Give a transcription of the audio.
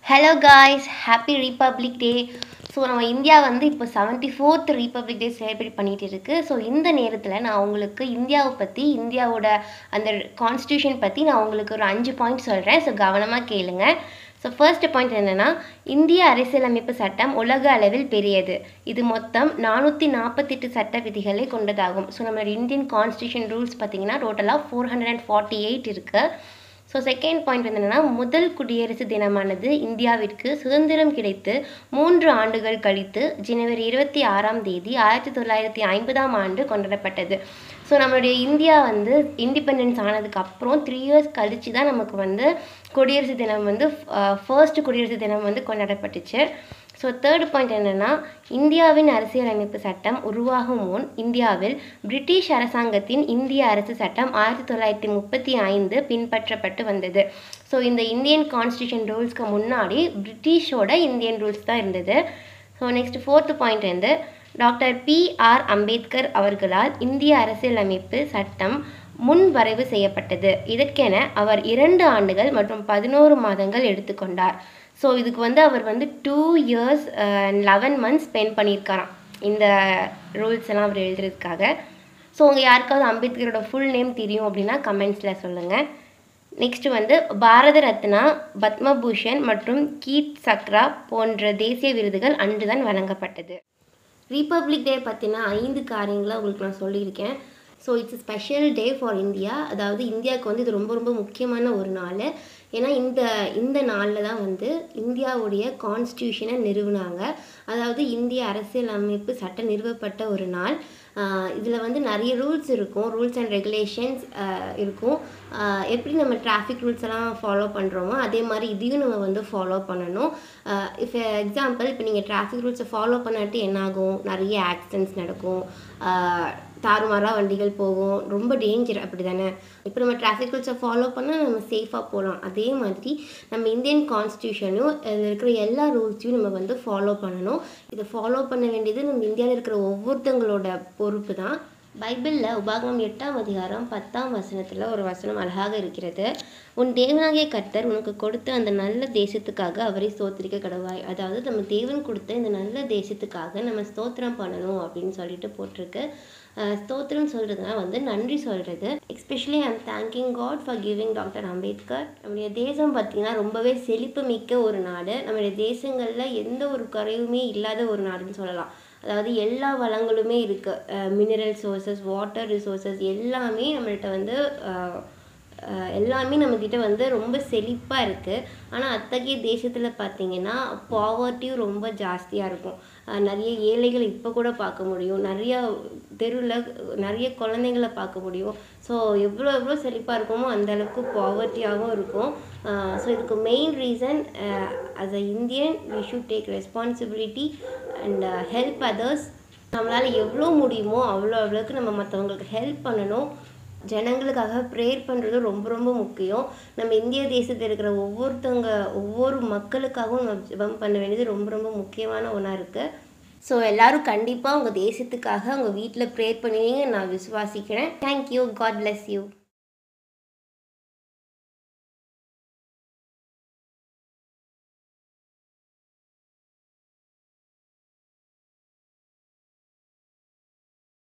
hello guys happy republic day so நம்ம India வந்து இப்போ seventy fourth republic day celebrate பண்ணிகிட்டு இருக்கு ஸோ இந்த நேரத்தில் நான் உங்களுக்கு இந்தியாவை பற்றி இந்தியாவோட அந்த கான்ஸ்டியூஷன் பற்றி நான் உங்களுக்கு ஒரு அஞ்சு பாயிண்ட் சொல்கிறேன் ஸோ கவனமாக கேளுங்க ஸோ ஃபர்ஸ்ட் பாயிண்ட் என்னென்னா இந்திய அரசியலமைப்பு சட்டம் உலக அளவில் பெரியது இது மொத்தம் நானூற்றி நாற்பத்தெட்டு சட்ட விதிகளை கொண்டதாகும் ஸோ நம்மளோட இந்தியன் கான்ஸ்டியூஷன் ரூல்ஸ் பார்த்தீங்கன்னா டோட்டலாக four hundred and forty eight இருக்குது ஸோ செகண்ட் பாயிண்ட் என்னென்னா முதல் குடியரசு தினமானது இந்தியாவிற்கு சுதந்திரம் கிடைத்து மூன்று ஆண்டுகள் கழித்து ஜனவரி இருபத்தி ஆறாம் தேதி ஆயிரத்தி தொள்ளாயிரத்தி ஐம்பதாம் ஆண்டு கொண்டாடப்பட்டது ஸோ நம்மளுடைய இந்தியா வந்து இண்டிபெண்டன்ஸ் ஆனதுக்கு அப்புறம் த்ரீ இயர்ஸ் கழித்து தான் நமக்கு வந்து குடியரசு தினம் வந்து ஃபர்ஸ்ட் குடியரசு தினம் வந்து கொண்டாடப்பட்டுச்சு ஸோ தேர்ட் பாயிண்ட் என்னென்னா இந்தியாவின் அரசியலமைப்பு சட்டம் உருவாகும் முன் இந்தியாவில் பிரிட்டிஷ் அரசாங்கத்தின் இந்திய அரசு சட்டம் ஆயிரத்தி தொள்ளாயிரத்தி முப்பத்தி ஐந்து பின்பற்றப்பட்டு வந்தது ஸோ இந்த இந்தியன் கான்ஸ்டியூஷன் ரூல்ஸ்க்கு முன்னாடி பிரிட்டிஷோட இந்தியன் ரூல்ஸ் தான் இருந்தது ஸோ நெக்ஸ்ட் ஃபோர்த்து பாயிண்ட் வந்து டாக்டர் பி ஆர் அம்பேத்கர் அவர்களால் இந்திய அரசியலமைப்பு சட்டம் முன் வரைவு செய்யப்பட்டது இதற்கென அவர் இரண்டு ஆண்டுகள் மற்றும் பதினோரு மாதங்கள் எடுத்துக்கொண்டார் ஸோ இதுக்கு வந்து அவர் வந்து two years eleven months spend பண்ணியிருக்காராம் இந்த ரூல்ஸ் எல்லாம் அவர் எழுதுறதுக்காக ஸோ உங்கள் யாருக்காவது அம்பேத்கரோட ஃபுல் நேம் தெரியும் அப்படின்னா கமெண்ட்ஸில் சொல்லுங்கள் நெக்ஸ்ட் வந்து பாரத ரத்னா பத்மபூஷன் மற்றும் கீத் சக்ரா போன்ற தேசிய விருதுகள் அன்றுதான் வழங்கப்பட்டது ரிப்பப்ளிக் டே பற்றின ஐந்து காரியங்களை உங்களுக்கு நான் சொல்லியிருக்கேன் so it's special day for India அதாவது இந்தியாவுக்கு வந்து இது ரொம்ப ரொம்ப முக்கியமான ஒரு நாள் ஏன்னா இந்த இந்த நாளில் தான் வந்து இந்தியாவுடைய கான்ஸ்டியூஷனை நிறுவினாங்க அதாவது இந்திய அரசியல் அமைப்பு சட்டம் நிறுவப்பட்ட ஒரு நாள் இதில் வந்து நிறைய ரூல்ஸ் இருக்கும் ரூல்ஸ் அண்ட் ரெகுலேஷன்ஸ் இருக்கும் எப்படி நம்ம டிராஃபிக் ரூல்ஸ் எல்லாம் ஃபாலோ பண்ணுறோமோ அதே மாதிரி இதையும் நம்ம வந்து ஃபாலோ பண்ணணும் இஃப் எக்ஸாம்பிள் இப்போ நீங்கள் டிராஃபிக் ரூல்ஸை ஃபாலோ பண்ணாட்டி என்னாகும் நிறைய ஆக்சிடென்ட்ஸ் நடக்கும் தாறுமாறாக வண்டிகள் போகும் ரொம்ப டேஞ்சர் அப்படி தானே இப்போ நம்ம டிராஃபிக் ரூல்ஸை ஃபாலோ பண்ணால் நம்ம சேஃபாக போகலாம் அதே மாதிரி நம்ம இந்தியன் கான்ஸ்டியூஷனும் இதில் இருக்கிற எல்லா ரூல்ஸையும் நம்ம வந்து ஃபாலோ பண்ணணும் இதை ஃபாலோ பண்ண வேண்டியது நம்ம இந்தியாவில் இருக்கிற ஒவ்வொருத்தங்களோட பொறுப்பு தான் பைபிளில் உபாகமம் எட்டாம் அதிகாரம் பத்தாம் வசனத்தில் ஒரு வசனம் அழகாக இருக்கிறது உன் தேவனாகிய கர்த்தர் உனக்கு கொடுத்த அந்த நல்ல தேசத்துக்காக அவரை ஸ்தோத்திரிக்க கடவாய் அதாவது நம்ம தேவன் கொடுத்த இந்த நல்ல தேசத்துக்காக நம்ம ஸ்தோத்திரம் பண்ணணும் அப்படின்னு சொல்லிட்டு போட்டிருக்கு ஸ்தோத்திரம் சொல்கிறதுனா வந்து நன்றி சொல்கிறது especially I'm thanking God for giving doctor Ambedkar நம்முடைய தேசம் பார்த்திங்கன்னா ரொம்பவே செழிப்பு மிக்க ஒரு நாடு நம்முடைய தேசங்களில் எந்த ஒரு குறைவுமே இல்லாத ஒரு நாடுன்னு சொல்லலாம் அதாவது எல்லா வளங்களுமே இருக்குது மினரல் சோர்சஸ் வாட்டர் ரிசோர்ஸஸ் எல்லாமே நம்மள்கிட்ட வந்து எல்லாமே நம்மக்கிட்ட வந்து ரொம்ப செழிப்பாக இருக்குது ஆனால் அத்தகைய தேசத்தில் பார்த்திங்கன்னா பாவர்ட்டியும் ரொம்ப ஜாஸ்தியாக இருக்கும் நிறைய ஏழைகள் இப்போ கூட பார்க்க முடியும் நிறையா தெருவில் நிறைய குழந்தைங்களை பார்க்க முடியும் ஸோ எவ்வளோ எவ்வளோ செழிப்பாக இருக்குமோ அந்தளவுக்கு பாவர்ட்டியாகவும் இருக்கும் ஸோ இதுக்கு main reason as a Indian we should take responsibility and help others நம்மளால் எவ்வளோ முடியுமோ அவ்வளோ அவ்வளோக்கு நம்ம மற்றவங்களுக்கு ஹெல்ப் பண்ணணும் ஜனங்களுக்காக ப்ரேயர் பண்ணுறது ரொம்ப ரொம்ப முக்கியம் நம்ம இந்திய தேசத்தில் இருக்கிற ஒவ்வொருத்தவங்க ஒவ்வொரு மக்களுக்காகவும் நம்ம ஜெபம் பண்ண வேண்டியது ரொம்ப ரொம்ப முக்கியமான ஒன்றா இருக்குது ஸோ எல்லோரும் கண்டிப்பாக உங்கள் தேசத்துக்காக உங்கள் வீட்டில் ப்ரேயர் பண்ணுவீங்க நான் விசுவாசிக்கிறேன் தேங்க்யூ காட் பிளஸ் யூ